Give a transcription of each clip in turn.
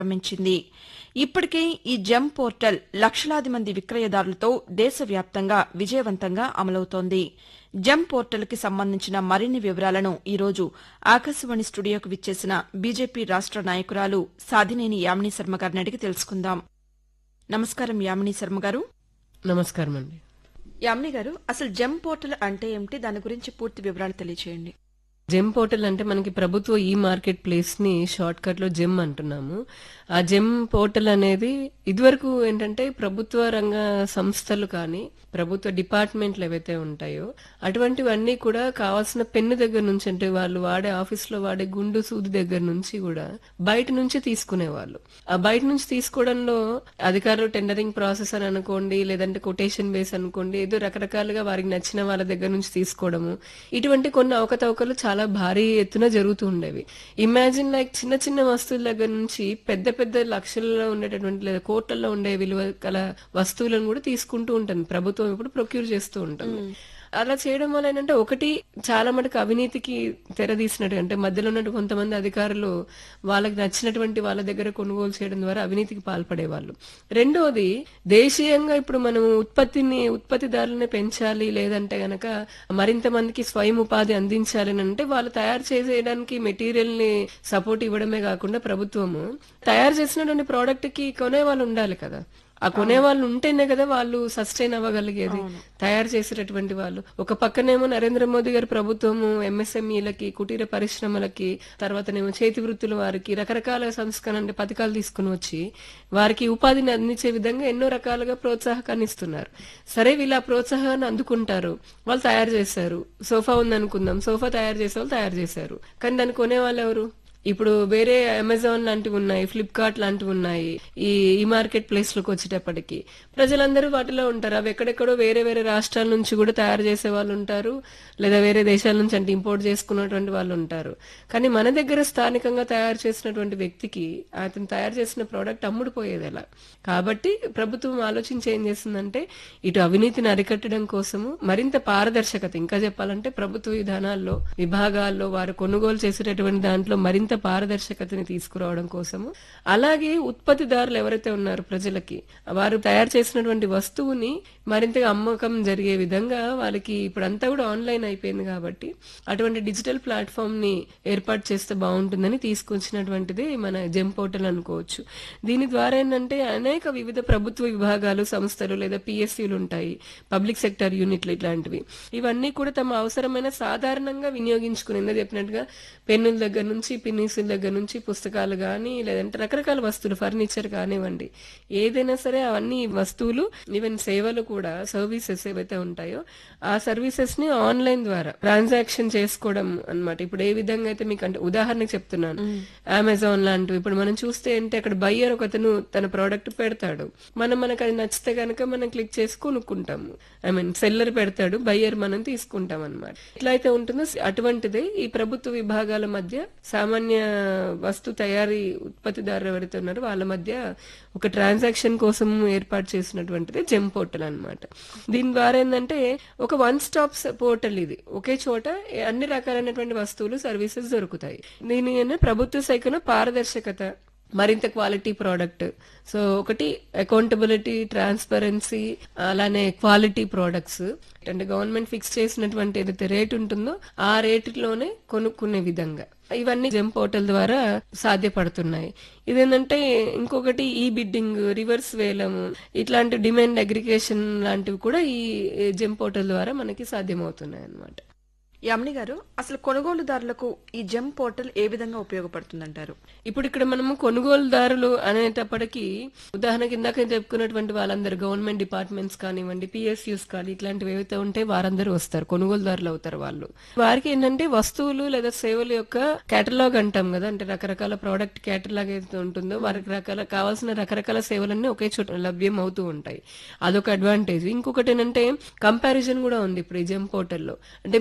ప్రారంభించింది ఇప్పటికే ఈ జెమ్ పోర్టల్ లక్షలాది మంది విక్రయదారులతో దేశవ్యాప్తంగా విజయవంతంగా అమలవుతోంది జెమ్ పోర్టల్కి సంబంధించిన మరిన్ని వివరాలను ఈరోజు ఆకాశవాణి స్టూడియోకు విచ్చేసిన బీజేపీ రాష్ట నాయకురాలు సాధినేని యామినీ శర్మ గారిని అడిగి తెలుసుకుందాం నమస్కారం యామినీ శర్మ గారు నమస్కారం అండి యామిని గారు అసలు జెమ్ పోర్టల్ అంటే ఏమిటి దాని గురించి పూర్తి వివరాలు తెలియచేయండి జెమ్ పోర్టల్ అంటే మనకి ప్రభుత్వ ఈ మార్కెట్ ప్లేస్ ని షార్ట్ కట్ లో జెమ్ అంటున్నాము ఆ జెమ్ పోర్టల్ అనేది ఇదివరకు ఏంటంటే ప్రభుత్వ రంగ సంస్థలు కానీ ప్రభుత్వ డిపార్ట్మెంట్లు ఏవైతే ఉంటాయో అటువంటివన్నీ కూడా కావాల్సిన పెన్ను దగ్గర నుంచి అంటే వాళ్ళు వాడే ఆఫీస్ లో వాడే గుండు సూది దగ్గర నుంచి కూడా బయట నుంచి తీసుకునేవాళ్ళు ఆ బయట నుంచి తీసుకోవడంలో అధికారులు టెండరింగ్ ప్రాసెస్ అని అనుకోండి లేదంటే కొటేషన్ బేస్ అనుకోండి ఏదో రకరకాలుగా వారికి నచ్చిన వాళ్ళ దగ్గర నుంచి తీసుకోవడము ఇటువంటి కొన్ని అవకతవకలు చాలా భారీ ఎత్తున జరుగుతూ ఉండేవి ఇమాజిన్ లైక్ చిన్న చిన్న వస్తువుల దగ్గర నుంచి పెద్ద పెద్ద లక్షల్లో ఉండేటటువంటి లేదా కోట్లలో ఉండే విలువ గల వస్తువులను కూడా తీసుకుంటూ ఉంటుంది ప్రభుత్వం ఇప్పుడు ప్రొక్యూర్ చేస్తూ ఉంటుంది అలా చేయడం వల్ల ఏంటంటే ఒకటి చాలా మటుకు అవినీతికి తెరదీసినట్టు అంటే మధ్యలో ఉన్నట్టు కొంతమంది అధికారులు వాళ్ళకి నచ్చినటువంటి వాళ్ళ దగ్గర కొనుగోలు చేయడం ద్వారా అవినీతికి పాల్పడేవాళ్ళు రెండోది దేశీయంగా ఇప్పుడు మనం ఉత్పత్తిని ఉత్పత్తిదారులని పెంచాలి లేదంటే గనక మరింత మందికి స్వయం ఉపాధి అందించాలి అని అంటే వాళ్ళు తయారు చేసేయడానికి మెటీరియల్ ని సపోర్ట్ ఇవ్వడమే కాకుండా ప్రభుత్వము తయారు చేసినటువంటి ప్రోడక్ట్ కి కొనే వాళ్ళు ఉండాలి కదా ఆ కొనే వాళ్ళు ఉంటేనే కదా వాళ్ళు సస్టైన్ అవ్వగలిగేది తయారు చేసేటటువంటి వాళ్ళు ఒక పక్కనేమో నరేంద్ర మోదీ గారి ప్రభుత్వము ఎంఎస్ఎంఈలకి కుటీర పరిశ్రమలకి తర్వాతనేమో చేతి వృత్తుల వారికి రకరకాల సంస్కరణ అంటే పథకాలు తీసుకుని వచ్చి వారికి ఉపాధిని అందించే విధంగా ఎన్నో రకాలుగా ప్రోత్సాహకాన్ని ఇస్తున్నారు సరే వీళ్ళు ఆ ప్రోత్సాహాన్ని అందుకుంటారు వాళ్ళు తయారు చేశారు సోఫా ఉందనుకుందాం సోఫా తయారు చేసే వాళ్ళు తయారు చేశారు కానీ దాన్ని కొనే వాళ్ళు ఎవరు ఇప్పుడు వేరే అమెజాన్ లాంటివి ఉన్నాయి ఫ్లిప్కార్ట్ లాంటివి ఉన్నాయి ఈ ఈ మార్కెట్ ప్లేస్ లోకి వచ్చేటప్పటికి ప్రజలందరూ వాటిలో ఉంటారు అవి ఎక్కడెక్కడో వేరే వేరే రాష్ట్రాల నుంచి కూడా తయారు చేసే వాళ్ళు ఉంటారు లేదా వేరే దేశాల నుంచి అంటే ఇంపోర్ట్ చేసుకున్నటువంటి వాళ్ళు ఉంటారు కానీ మన దగ్గర స్థానికంగా తయారు చేసినటువంటి వ్యక్తికి అతను తయారు చేసిన ప్రోడక్ట్ అమ్ముడుపోయేది ఎలా కాబట్టి ప్రభుత్వం ఆలోచించి ఏం చేస్తుందంటే ఇటు అవినీతిని అరికట్టడం కోసము మరింత పారదర్శకత ఇంకా చెప్పాలంటే ప్రభుత్వ విధానాల్లో విభాగాల్లో వారు కొనుగోలు చేసేటటువంటి దాంట్లో మరింత పారదర్శకతని తీసుకురావడం కోసము అలాగే ఉత్పత్తిదారులు ఎవరైతే ఉన్నారో ప్రజలకి వారు తయారు చేసినటువంటి వస్తువుని మరింతగా అమ్మకం జరిగే విధంగా వాళ్ళకి ఇప్పుడంతా కూడా ఆన్లైన్ అయిపోయింది కాబట్టి అటువంటి డిజిటల్ ప్లాట్ఫామ్ ని ఏర్పాటు చేస్తే బాగుంటుందని తీసుకొచ్చినటువంటిది మన జెమ్ పోర్టల్ అనుకోవచ్చు దీని ద్వారా ఏంటంటే అనేక వివిధ ప్రభుత్వ విభాగాలు సంస్థలు లేదా పిఎస్సీలు ఉంటాయి పబ్లిక్ సెక్టర్ యూనిట్లు ఇట్లాంటివి ఇవన్నీ కూడా తమ అవసరమైన సాధారణంగా వినియోగించుకుని ఇందా చెప్పినట్టుగా పెన్నుల దగ్గర నుంచి పిన్నీసుల దగ్గర నుంచి పుస్తకాలు కానీ లేదంటే రకరకాల వస్తువులు ఫర్నిచర్ కానివ్వండి ఏదైనా సరే అవన్నీ వస్తువులు ఈవెన్ సేవలు కూడా సర్వీసెస్ ఏవైతే ఉంటాయో ఆ సర్వీసెస్ ని ఆన్లైన్ ద్వారా ట్రాన్సాక్షన్ చేసుకోవడం అన్నమాట ఇప్పుడు ఏ విధంగా అయితే మీకు అంటే ఉదాహరణకు చెప్తున్నాను అమెజాన్ లాంటివి ఇప్పుడు మనం చూస్తే ఏంటి అక్కడ బయ్యర్ ఒకతను తన ప్రోడక్ట్ పెడతాడు మనం మనకు అది నచ్చితే కనుక మనం క్లిక్ చేసి కొనుక్కుంటాము ఐ మీన్ సెల్లర్ పెడతాడు బయ్యర్ మనం తీసుకుంటాం అనమాట ఎట్లా అయితే ఉంటుందో అటువంటిదే ఈ ప్రభుత్వ విభాగాల మధ్య సామాన్య వస్తు తయారీ ఉత్పత్తిదారులు ఎవరైతే ఉన్నారో వాళ్ళ మధ్య ఒక ట్రాన్సాక్షన్ కోసం ఏర్పాటు చేసినటువంటిది జెమ్ పోర్టల్ అన్నమాట దీని ద్వారా ఏంటంటే ఒక వన్ స్టాప్ పోర్టల్ ఇది ఒకే చోట అన్ని రకాలైనటువంటి వస్తువులు సర్వీసెస్ దొరుకుతాయి దీని అన్న ప్రభుత్వ శాఖను పారదర్శకత మరింత క్వాలిటీ ప్రోడక్ట్ సో ఒకటి అకౌంటబిలిటీ ట్రాన్స్పరెన్సీ అలానే క్వాలిటీ ప్రోడక్ట్స్ అంటే గవర్నమెంట్ ఫిక్స్ చేసినటువంటి ఏదైతే రేట్ ఉంటుందో ఆ రేటులోనే కొనుక్కునే విధంగా ఇవన్నీ జెమ్ పోర్టల్ ద్వారా సాధ్యపడుతున్నాయి ఇదేంటంటే ఇంకొకటి ఈ బిడ్డింగ్ రివర్స్ వేలం ఇట్లాంటి డిమాండ్ అగ్రిగేషన్ లాంటివి కూడా ఈ జెమ్ పోర్టల్ ద్వారా మనకి సాధ్యమవుతున్నాయి అన్నమాట యామిని గారు అసలు కొనుగోలుదారులకు ఈ జెమ్ పోర్టల్ ఏ విధంగా ఉపయోగపడుతుందంటారు ఇప్పుడు ఇక్కడ మనము కొనుగోలుదారులు అనేటప్పటికీ ఉదాహరణకి ఇందాక చెప్పుకున్నటువంటి వాళ్ళందరూ గవర్నమెంట్ డిపార్ట్మెంట్స్ కానివ్వండి పిఎస్యూస్ కానీ ఇట్లాంటివి ఏవైతే ఉంటే వారందరూ వస్తారు కొనుగోలుదారులు అవుతారు వాళ్ళు వారికి ఏంటంటే వస్తువులు లేదా సేవల యొక్క కేటలాగ్ అంటాం కదా అంటే రకరకాల ప్రోడక్ట్ కేటలాగ్ ఏదైతే ఉంటుందో వారికి రకాల కావాల్సిన రకరకాల సేవలన్నీ ఒకే చోట లభ్యం అవుతూ ఉంటాయి అదొక అడ్వాంటేజ్ ఇంకొకటి ఏంటంటే కంపారిజన్ కూడా ఉంది ఇప్పుడు ఈ జెమ్ పోర్టల్లో అంటే మీరు ఒక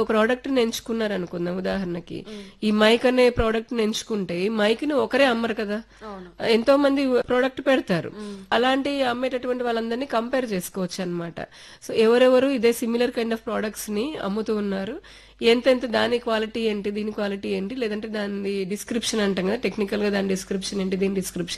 ప్రోడక్ట్ ని ఎంచుకున్నారు అనుకుందాం ఉదాహరణకి ఈ మైక్ అనే ప్రోడక్ట్ ని ఎంచుకుంటే ఈ మైక్ ని ఒకరే అమ్మరు కదా ఎంతో మంది ప్రోడక్ట్ పెడతారు అలాంటి అమ్మేటటువంటి వాళ్ళందరినీ కంపేర్ చేసుకోవచ్చు అన్నమాట సో ఎవరెవరు ఇదే సిమిలర్ కైండ్ ఆఫ్ ప్రోడక్ట్స్ ని అమ్ముతూ ఉన్నారు ఎంతెంత దాని క్వాలిటీ ఏంటి దీని క్వాలిటీ ఏంటి లేదంటే దాని డిస్క్రిప్షన్ అంటాం కదా టెక్నికల్ గా దాని డిస్క్రిప్షన్ ఏంటి దీని డిస్క్రిప్షన్